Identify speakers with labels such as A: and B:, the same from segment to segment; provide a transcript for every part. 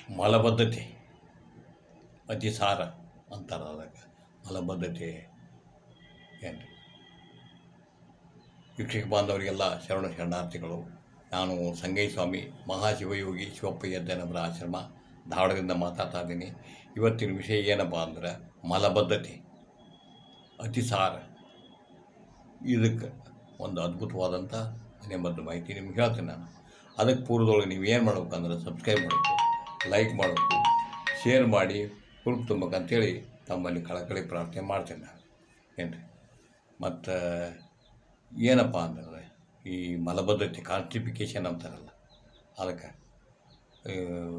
A: ಮಲಬದ್ಧತೆ ಅತಿಸಾರ ಅಂತಾರೆ ಅದಕ್ಕೆ ಮಲಬದ್ಧತೆ ಏನು ವೀಕ್ಷಕ ಬಾಂಧವರಿಗೆಲ್ಲ ಶರಣ ಶರಣಾರ್ಥಿಗಳು ನಾನು ಸಂಗೈ ಸ್ವಾಮಿ ಮಹಾಶಿವಯೋಗಿ ಶಿವಪ್ಪ ಯದ್ದನವರ ಆಶ್ರಮ ಧಾರವಾಡದಿಂದ ಮಾತಾಡ್ತಾ ಇದ್ದೀನಿ ಇವತ್ತಿನ ವಿಷಯ ಏನಪ್ಪ ಅಂದ್ರೆ ಮಲಬದ್ಧತೆ ಅತಿಸಾರ ಇದಕ್ಕೆ ಒಂದು ಅದ್ಭುತವಾದಂಥ ಮನೆಮದ್ದು ಮಾಹಿತಿ ನಿಮ್ಗೆ ಹೇಳ್ತೀನಿ ನಾನು ಅದಕ್ಕೆ ಪೂರ್ವದೊಳಗೆ ನೀವು ಏನು ಮಾಡ್ಬೇಕಂದ್ರೆ ಸಬ್ಸ್ಕ್ರೈಬ್ ಮಾಡಬೇಕು ಲೈಕ್ ಮಾಡಬೇಕು ಶೇರ್ ಮಾಡಿ ಹುರುಪು ತುಂಬಬೇಕಂತೇಳಿ ತಮ್ಮಲ್ಲಿ ಕಳಕಳಿ ಪ್ರಾರ್ಥನೆ ಮಾಡ್ತೇನೆ ನಾನು ಏನು ರೀ ಮತ್ತು ಏನಪ್ಪ ಅಂದ್ರೆ ಈ ಮಲಬದ್ಧತೆ ಕಾನ್ಸ್ಟಿಫಿಕೇಷನ್ ಅಂತಾರಲ್ಲ ಅದಕ್ಕೆ ಆ,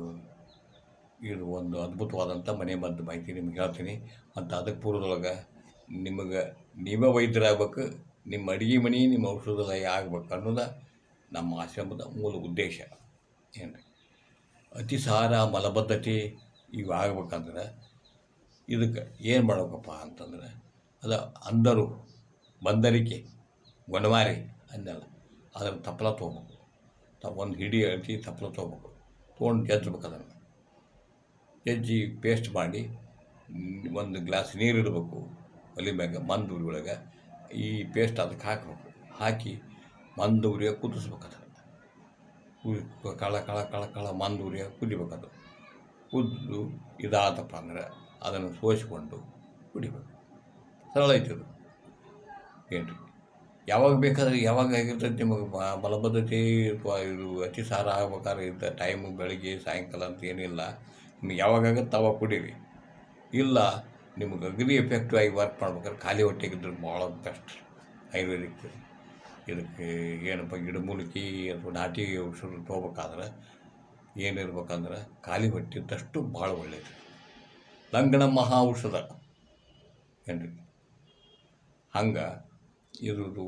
A: ಇದು ಒಂದು ಅದ್ಭುತವಾದಂಥ ಮನೆ ಮದ್ದು ಮಾಹಿತಿ ನಿಮ್ಗೆ ಹೇಳ್ತೀನಿ ಮತ್ತು ಅದಕ್ಕೆ ಪೂರ್ವದೊಳಗೆ ನಿಮಗೆ ನೀವೇ ವೈದ್ಯರಾಗಬೇಕು ನಿಮ್ಮ ಅಡುಗೆ ಮನೆ ನಿಮ್ಮ ಔಷಧಾಲಯ ಆಗ್ಬೇಕು ಅನ್ನೋದು ನಮ್ಮ ಆಶ್ರಮದ ಮೂಲ ಉದ್ದೇಶ ಏನು ರೀ ಅತಿಸಾರ ಮಲಬದ್ಧತೆ ಇವು ಆಗ್ಬೇಕಂದ್ರೆ ಇದಕ್ಕೆ ಏನು ಮಾಡ್ಬೇಕಪ್ಪ ಅಂತಂದ್ರೆ ಅದು ಅಂದರು ಬಂದರಿಕೆ ಗೊಣವಾರಿ ಅಂದಲ್ಲ ಅದ್ರ ತಪ್ಪಲ ತೊಗೋಬೇಕು ತ ಒಂದು ಹಿಡಿ ಅಳ್ತಿ ತಪ್ಪಲ ತೊಗೋಬೇಕು ತೊಗೊಂಡು ಜಜ್ಬೇಕು ಅದನ್ನು ಜಜ್ಜಿ ಪೇಸ್ಟ್ ಮಾಡಿ ಮ್, ಒಂದು ಗ್ಲಾಸ್ ನೀರು ಇಡಬೇಕು ಒಲಿ ಮ್ಯಾಗ ಮಂದು ಉರಿ ಒಳಗೆ ಈ ಪೇಸ್ಟ್ ಅದಕ್ಕೆ ಹಾಕಬೇಕು ಹಾಕಿ ಮಂದು ಉರಿಯ ಕುದಿಸ್ಬೇಕು ಅದನ್ನು ಉರಿ ಕಳ ಕಳ ಕಳ ಕಳ ಮಂದು ಉರಿಯ ಕುದಿಬೇಕು ಕುದ್ದು ಇದಾದಪ್ಪ ಅಂದ್ರೆ ಅದನ್ನು ಸೋಸಿಕೊಂಡು ಕುಡಿಬೇಕು ಸರಳ ಐತಿ ಅದು ಏನು ರೀ ಯಾವಾಗ ಬೇಕಾದ್ರೆ ಯಾವಾಗ ಆಗಿರ್ತೈತೆ ನಿಮಗೆ ಮ- ಮಲಬದ್ಧತೆ ಅಥವಾ ಇದು ಅತಿಸಾರ ಆಗ್ಬೇಕಾದ್ರೆ ಇದ್ದ ಟೈಮು ಬೆಳಿಗ್ಗೆ ಸಾಯಂಕಾಲ ಅಂತ ಏನಿಲ್ಲ ನಿಮ್ಗೆ ಯಾವಾಗ ಆಗುತ್ತೆ ಅವಾಗ ಕುಡೀರಿ ಇಲ್ಲ ನಿಮ್ಗೆ ಅಗದಿ ಎಫೆಕ್ಟಿವ್ ಆಗಿ ವರ್ಕ್ ಮಾಡ್ಬೇಕಾದ್ರೆ ಖಾಲಿ ಹೊಟ್ಟೆಗಿದ್ರೆ ಭಾಳ ಬೆಸ್ಟ್ ಆಯುರ್ವೇದಿಕ್ ಇದಕ್ಕೆ ಏನಪ್ಪ ಗಿಡಮೂಲಿಕೆ ಅಥವಾ ನಾಟಿ ಔಷಧ ತೊಗೋಬೇಕಾದ್ರೆ ಏನಿರ್ಬೇಕಂದ್ರೆ ಖಾಲಿ ಹೊಟ್ಟೆ ಇದ್ದಷ್ಟು ಭಾಳ ಒಳ್ಳೆಯದು ಲಂಗಣ ಮಹಾ ಔಷಧ ಏನು ರೀ ಹಂಗೆ ಇದ್ರದ್ದು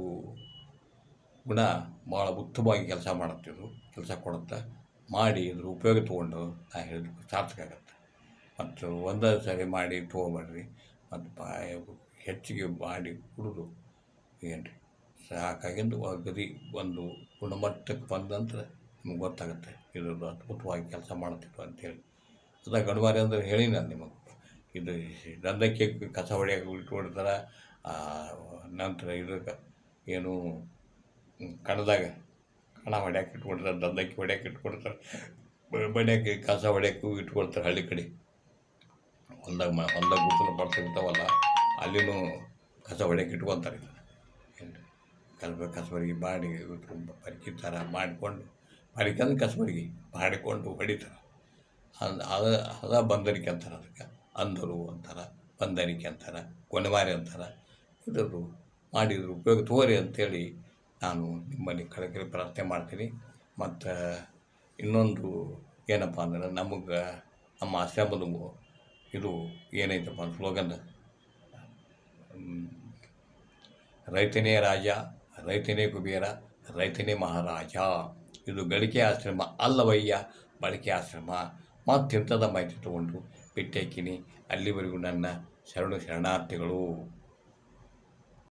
A: ಗುಣ ಭಾಳ ಉತ್ತಮವಾಗಿ ಕೆಲಸ ಮಾಡುತ್ತಿದ್ದು ಕೆಲಸ ಕೊಡುತ್ತೆ ಮಾಡಿ ಇದ್ರ ಉಪಯೋಗ ತೊಗೊಂಡು ನಾ ಹೇಳಿದ ಸಾರ್ಥಕ ಆಗುತ್ತೆ ಮತ್ತು ಒಂದೇ ಸರಿ ಮಾಡಿ ತೊಗೊಬೇಡ್ರಿ ಮತ್ತು ಬಾಯ ಹೆಚ್ಚಿಗೆ ಮಾಡಿ ಕುಡಿದು ಏನು ರೀ ಸಾಕಾಗಿಂದು ಅಗದಿ ಒಂದು ಗುಣಮಟ್ಟಕ್ಕೆ ಬಂದ ನಂತರ ನಿಮ್ಗೆ ಗೊತ್ತಾಗುತ್ತೆ ಇದ್ರದ್ದು ಅದ್ಭುತವಾಗಿ ಕೆಲಸ ಮಾಡುತ್ತಿತ್ತು ಅಂತೇಳಿ ಅದ ಗಣವಾರಿ ಅಂದ್ರೆ ಹೇಳಿ ನಾನು ನಿಮಗೆ ಇದು ದಂಧಕ್ಕೆ ಕಸ ಹೊಡೆಯೋಕೆ ಇಟ್ಕೊಡ್ತಾರೆ ಆ, ನಂತರ ಇದಕ್ಕೆ ಏನು ಹ್ಮ್, ಕಣದಾಗ ಕಣ ಹೊಡ್ಯಾಕೆ ಇಟ್ಕೊಡ್ತಾರೆ ದಂಧಕ್ಕೆ ಹೊಡ್ಯಾಕೆ ಇಟ್ಕೊಡ್ತಾರೆ ಬಡಿಯಾಕೆ ಕಸ ಹೊಡ್ಯಾಕು ಇಟ್ಕೊಡ್ತಾರೆ ಹಳ್ಳಿ ಕಡೆ ಹೊಲ್ದಾಗ ಮ ಹೊಲ್ದಾಗ ಗುಡ್ಸಲು ಬರ್ತಿರ್ತಾವಲ್ಲ ಅಲ್ಲಿನೂ ಕಸ ಹೊಡ್ಯಾಕೆ ಇಟ್ಕೊತಾರೆ ಇದನ್ನು ಏನು ಕಸ ಕಸಬರಿಗೆ ಮಾಡಿ ಪರಿಕಿ ಥರ ಮಾಡಿಕೊಂಡು ಪರಿಕೆ ಅಂದ್ರೆ ಕಸಬರಿಗೆ ಮಾಡಿಕೊಂಡು ಹೊಡಿತಾರೆ ಅದ್- ಅದ ಅದ ಬಂದರಿಕೆ ಅಂತಾರೆ ಅದಕ್ಕೆ ಅಂದರು ಅಂತಾರೆ ಬಂದರಿಕೆ ಅಂತಾರೆ ಕೊನೆಮಾರಿ ಅಂತಾರೆ ಇದ್ರದ್ದು ಮಾಡಿದ್ರು ಉಪಯೋಗ ತಗೋರಿ ಅಂತೇಳಿ ನಾನು ನಿಮ್ಮಲ್ಲಿ ಕಳಕಳಿ ಪ್ರಾರ್ಥನೆ ಮಾಡ್ತೀನಿ ಮತ್ತು ಇನ್ನೊಂದು ಏನಪ್ಪ ಅಂದ್ರೆ ನಮಗೆ ನಮ್ಮ ಆಶ್ರಮದ ಮು- ಇದು ಏನೈತಪ್ಪ ಸ್ಲೋಗನ್ ರೈತನೇ ರಾಜ ರೈತನೇ ಕುಬೇರ ರೈತನೇ ಮಹಾರಾಜ ಇದು ಗಳಿಕೆ ಆಶ್ರಮ ಅಲ್ಲವಯ್ಯ ಬಳಕೆ ಆಶ್ರಮ ಮತ್ತಿಂಥದ ಮಾಹಿತಿ ತಗೊಂಡು ಬಿಟ್ಟಾಕಿನಿ ಅಲ್ಲಿವರೆಗೂ ನನ್ನ ಶರಣು ಶರಣಾರ್ಥಿಗಳು